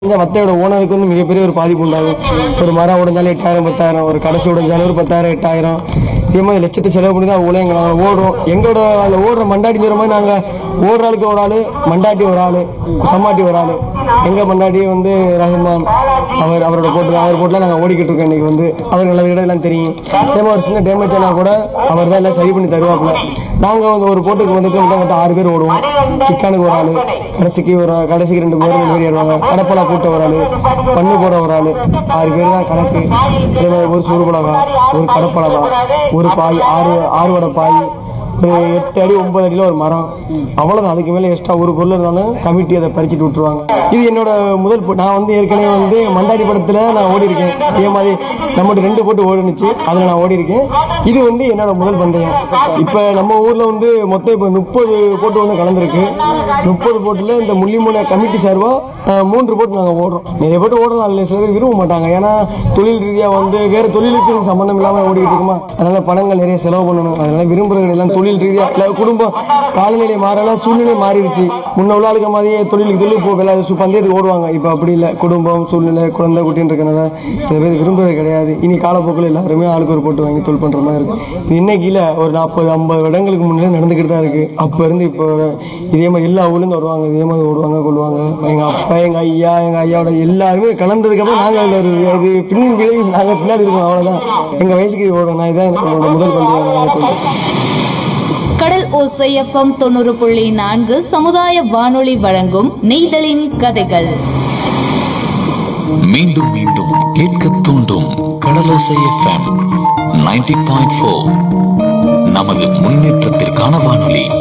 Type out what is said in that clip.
இந்த மத்தையோட ஓனருக்கு வந்து மிகப்பெரிய ஒரு பாதிப்பு உண்டாகும் ஒரு மரம் உடைஞ்சாலும் எட்டாயிரம் பத்தாயிரம் ஒரு கடைசி உடைஞ்சாலும் ஒரு பத்தாயிரம் எட்டாயிரம் இதே மாதிரி லட்சத்தை செலவு பண்ணி தான் உலகம் நாங்கள் ஓடுறோம் எங்களோட அதில் ஓடுற மண்டாட்டி சொல்கிற மாதிரி நாங்கள் ஓடுற ஆளுக்கு ஒரு ஆள் மண்டாட்டி ஒரு ஆள் சம்மாட்டி ஒரு ஆள் எங்கள் மண்டாட்டி வந்து ரஹ்மான் அவர் அவரோட போட்டு தான் அவர் போட்டில் நாங்கள் ஓடிக்கிட்டு இருக்கோம் இன்னைக்கு வந்து அவர் நல்ல இடம்லாம் தெரியும் அதே மாதிரி ஒரு சின்ன டேமேஜ் ஆனால் கூட அவர் தான் எல்லாம் சரி பண்ணி தருவாப்புல நாங்கள் வந்து ஒரு போட்டுக்கு வந்துட்டு மட்டும் மட்டும் ஆறு பேர் ஓடுவோம் சிக்கானுக்கு ஒரு ஆள் கடைசிக்கு ஒரு கடைசிக்கு ரெண்டு பேர் ரெண்டு பேர் ஏறுவாங்க கடப்பலா போட்ட ஒரு ஆள் பண்ணு போட ஒரு ஆள் ஆறு பேர் தான் கணக்கு இதே மாதிரி ஒரு சுருபலகா ஒரு கடப்பலகா ஒரு பாய் ஆறு ஆறு வடை பாய் ஒரு எட்டு அடி ஒன்பது அடியில் ஒரு மரம் அவ்வளோதான் அதுக்கு மேலே எக்ஸ்ட்ரா ஒரு பொருள் இருந்தாலும் கமிட்டி அதை பறிச்சுட்டு விட்டுருவாங்க இது என்னோட முதல் போ- நான் வந்து ஏற்கனவே வந்து மண்டாடி படத்தில் நான் ஓடி இருக்கேன் இதே மாதிரி நம்மகிட்ட ரெண்டு போட்டு ஓடுனுச்சு அதில் நான் ஓடி இருக்கேன் இது வந்து என்னோட முதல் பந்தயம் இப்போ நம்ம ஊரில் வந்து மொத்தம் இப்போ முப்பது போட்டு ஒன்று கலந்துருக்கு முப்பது போட்டில் இந்த முள்ளிமூனை கமிட்டி சார்பாக மூன்று போட்டு நாங்கள் ஓடுறோம் நிறைய போட்டு ஓடலாம் அதில் சில பேர் விரும்ப மாட்டாங்க ஏன்னா தொழில் ரீதியாக வந்து வேறு தொழிலுக்கு சம்மந்தம் இல்லாமல் ஓடிக்கிட்டு இருக்குமா அதனால பணங்கள் நிறைய செலவு பண்ணணும் அதனால விரும்புகிறவங்க எல்லாம் தொழில் ரீதியாக இல்லை குடும்பம் காலநிலை மாறலாம் சூழ்நிலை மாறிடுச்சு முன்ன உள்ள ஆளுக்க மாதிரியே தொழிலுக்கு தொழில் போகல அது சு- பந்தயத்துக்கு ஓடுவாங்க இப்போ அப்படி இல்லை குடும்பம் சூழ்நிலை குழந்தை குட்டின்னு இருக்கனால சில பேர் விரும்புறது கிடையாது இனி காலப்போக்கில் எல்லாருமே ஆளுக்கு ஒரு போட்டு வாங்கி தொழில் பண்ணுற மாதிரி இருக்கும் இது இன்னைக்கு இல்லை ஒரு நாற்பது ஐம்பது வருடங்களுக்கு முன்னாடி நடந்துக்கிட்டு தான் இருக்குது அப்போ இருந்து இப்போ வரை இதே மாதிரி எல்லா ஊர்லேருந்து வருவாங்க இதே மாதிரி ஓடுவாங்க கொள்வாங்க எங்கள் அப்பா எங்கள் ஐயா எங்கள் ஐயாவோட எல்லாருமே கலந்ததுக்கப்புறம் நாங்கள் அதில் ஒரு இது பின் விளைவு நாங்கள் பின்னாடி இருக்கோம் அவ்வளோதான் எங்கள் வயசுக்கு இது ஓடும் நான் இதான் என்னோட முதல் பந்தயம் நான் கொண்டு கடல் ஓசை எஃப்எம் தொண்ணூறு புள்ளி நான்கு சமுதாய வானொலி வழங்கும் நெய்தலின் கதைகள் மீண்டும் மீண்டும் கேட்க தூண்டும் Kadalosai FM ninety point four நமது முன்னேற்றத்திற்கான வானொலி